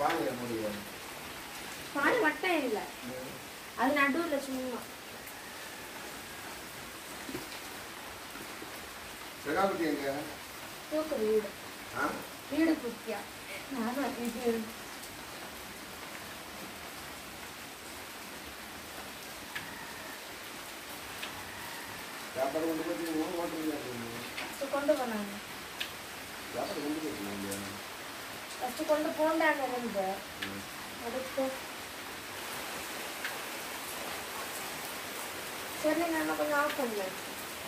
பானையை முடியும் பால் மட்டும் இல்ல அது நடுவுல சும்மா செகாபதி எங்க தூக்கு வீடு ஆ வீடு குட்டியா நானும் இது வியாபாரம் கொண்டு போய் மூணு ஓட்டுறீங்க ஃபஸ்ட்டு கொண்டு போனாங்க வியாபாரம் கொண்டு போயிருக்கணும் இல்லையா ஃபஸ்ட்டு கொண்டு போண்டாங்க இருந்து அடுத்து சரி நான் கொஞ்சம் ஆஃப் பண்ணேன்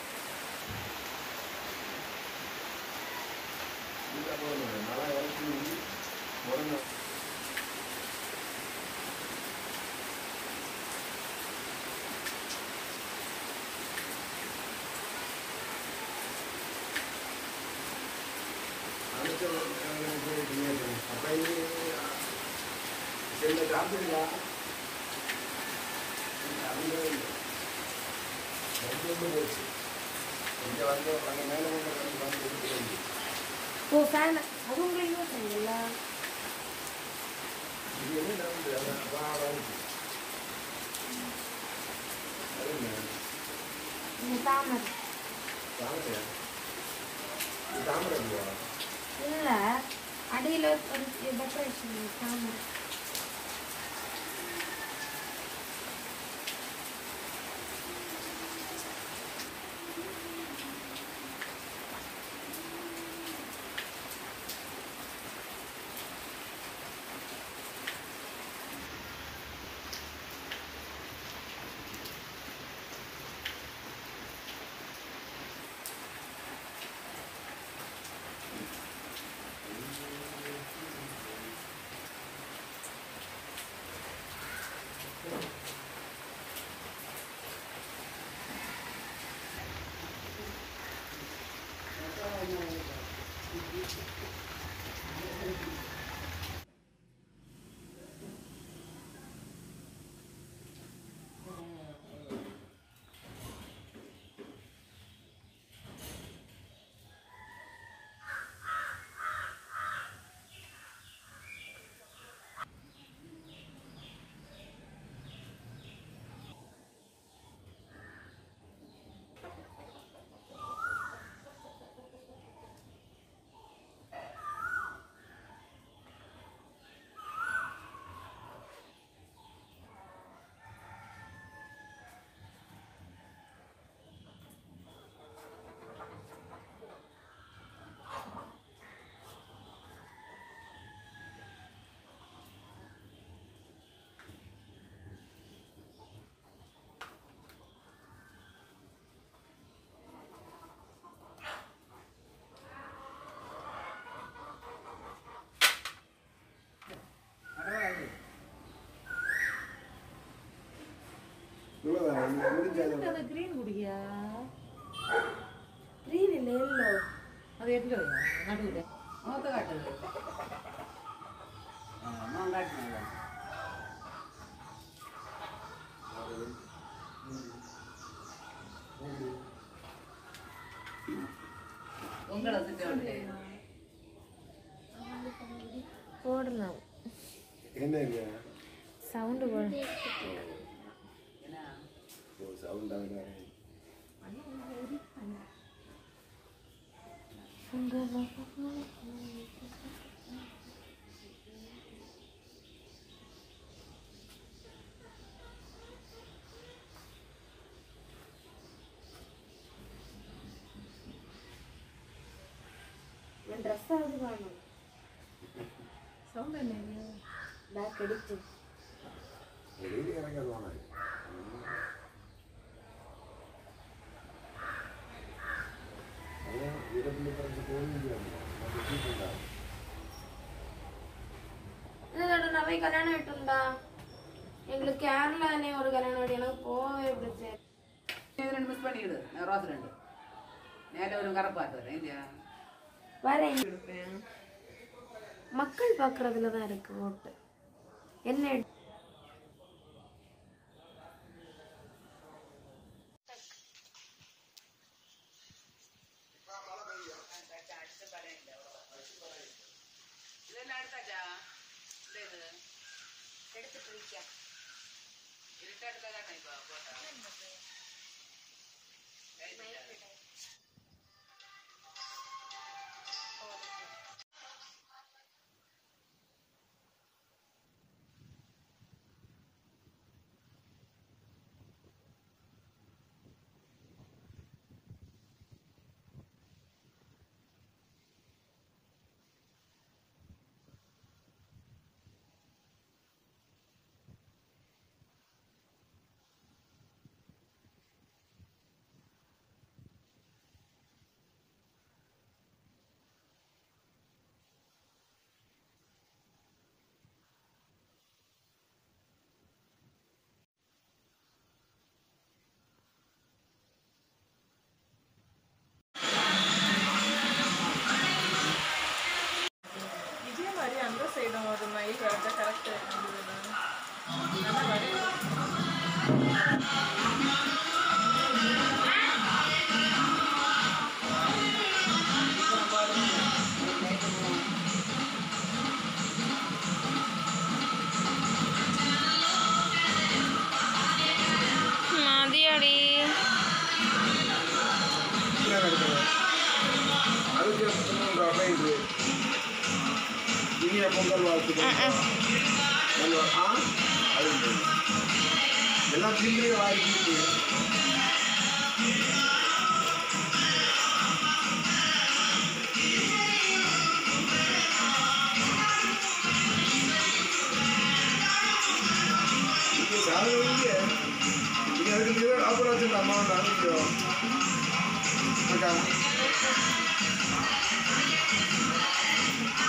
இந்த போகணும் நல்லா இறக்கி உடனே அப்ப செல்ல காப்பிடுங்களா வந்து போச்சு இங்க வந்து அங்க மேல வந்து வந்து வந்து எடுத்துட்டு வந்து ஓ ஃபேன் அது உங்களுக்கு யூஸ் ஆகுதுல்ல இது என்ன நடந்து அதான் அதான் வந்து அது என்ன இந்த தாமரை தாமரையா இது தாமரை இல்லையா இல்ல அடியில ஒரு டெக்கரேஷன் தாமரை இவ்வளவுதான் இது முடிஞ்சது அது கிரீன் குடியா கிரீன் இல்ல எல்லோ அது எட்ல நடுவில் மூத்த காட்டு மாங்காட்டு உங்களை திட்ட போடணும் என்னங்க சவுண்டு போடணும் என்ன ஓ சவுண்ட் ஆகுதா என் ட்ரெஸ் ஆகுது வேணும் சவுண்ட் என்ன பேக் அடிச்சு வெளியில இறங்கிறது வேணாம் அதான் இரண்டு பிறகு போக முடியாது அது எப்படி இதோட நவை கல்யாணம் ஆயிட்டுண்டா எங்களுக்கு கேரளானே ஒரு கல்யாணம் ஆடி எனக்கு போவே பிடிச்சேன் இது ரெண்டு மிஸ் பண்ணிக்கிடு நான் ரோஸ் ரெண்டு நேரில் ஒரு கரப்பாத்து வரேன் இல்லையா வரேன் மக்கள் பார்க்கறதுல தான் இருக்கு ஓட்டு என்ன எடு- இதெல்லாம் எடுத்தாச்சா இந்த இது நிற்கும் இருட்டடில தானே இப்போ போட்டா இதே மாதிரி அந்த சைடும் ஒரு மயில் வரத கரெக்டாக நல்லா வரையும் மதியடி என்ன நடக்குது அதுக்கு மூன்று அவை இது இனிய பொங்கல் வாழ்த்துக்கள் நல்ல ஆ அது இல்லை. எல்லாம் திங்கிரி வாய்ப்பு இங்கே சாதனை இங்கே இங்கே அதுக்கு அப்புறம் வச்சுருந்த அம்மா நான் அக்கா